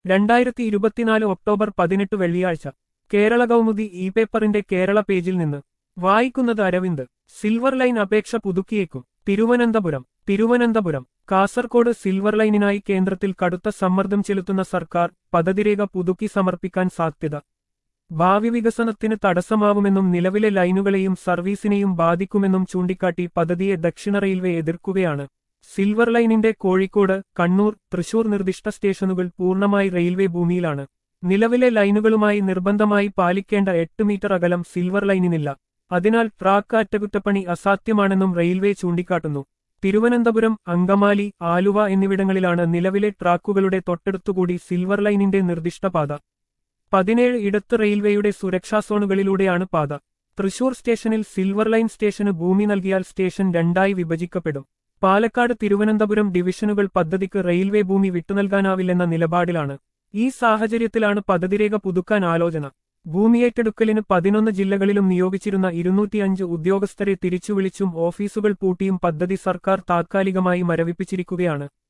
രണ്ടായിരത്തി ഇരുപത്തിനാല് ഒക്ടോബർ പതിനെട്ട് വെള്ളിയാഴ്ച കേരള കൗമുദി ഇ പേപ്പറിന്റെ കേരള പേജിൽ നിന്ന് വായിക്കുന്നത് അരവിന്ദ് സിൽവർ ലൈൻ അപേക്ഷ പുതുക്കിയേക്കും തിരുവനന്തപുരം തിരുവനന്തപുരം കാസർകോട് സിൽവർ ലൈനിനായി കേന്ദ്രത്തിൽ കടുത്ത സമ്മർദ്ദം ചെലുത്തുന്ന സർക്കാർ പദ്ധതിരേഖ പുതുക്കി സമർപ്പിക്കാൻ സാധ്യത ഭാവി വികസനത്തിന് തടസ്സമാവുമെന്നും നിലവിലെ ലൈനുകളെയും സർവീസിനെയും ബാധിക്കുമെന്നും ചൂണ്ടിക്കാട്ടി പദ്ധതിയെ ദക്ഷിണ റെയിൽവേ എതിർക്കുകയാണ് സിൽവർ ലൈനിന്റെ കോഴിക്കോട് കണ്ണൂർ തൃശൂർ നിർദ്ദിഷ്ട സ്റ്റേഷനുകൾ പൂർണ്ണമായി റെയിൽവേ ഭൂമിയിലാണ് നിലവിലെ ലൈനുകളുമായി നിർബന്ധമായി പാലിക്കേണ്ട എട്ട് മീറ്റർ അകലം സിൽവർ ലൈനിനില്ല അതിനാൽ ട്രാക്ക് അറ്റകുറ്റപ്പണി അസാധ്യമാണെന്നും റെയിൽവേ ചൂണ്ടിക്കാട്ടുന്നു തിരുവനന്തപുരം അങ്കമാലി ആലുവ എന്നിവിടങ്ങളിലാണ് നിലവിലെ ട്രാക്കുകളുടെ തൊട്ടടുത്തുകൂടി സിൽവർ ലൈനിന്റെ നിർദ്ദിഷ്ട പാത പതിനേഴ് ഇടത്ത് റെയിൽവേയുടെ സുരക്ഷാ സോണുകളിലൂടെയാണ് പാത തൃശൂർ സ്റ്റേഷനിൽ സിൽവർ ലൈൻ സ്റ്റേഷന് ഭൂമി നൽകിയാൽ സ്റ്റേഷൻ രണ്ടായി വിഭജിക്കപ്പെടും പാലക്കാട് തിരുവനന്തപുരം ഡിവിഷനുകൾ പദ്ധതിക്ക് റെയിൽവേ ഭൂമി വിട്ടുനൽകാനാവില്ലെന്ന നിലപാടിലാണ് ഈ സാഹചര്യത്തിലാണ് പദ്ധതിരേഖ പുതുക്കാൻ ആലോചന ഭൂമിയേറ്റെടുക്കലിന് പതിനൊന്ന് ജില്ലകളിലും നിയോഗിച്ചിരുന്ന ഇരുന്നൂറ്റിയഞ്ച് ഉദ്യോഗസ്ഥരെ തിരിച്ചുവിളിച്ചും ഓഫീസുകൾ പൂട്ടിയും പദ്ധതി സർക്കാർ താത്കാലികമായി മരവിപ്പിച്ചിരിക്കുകയാണ്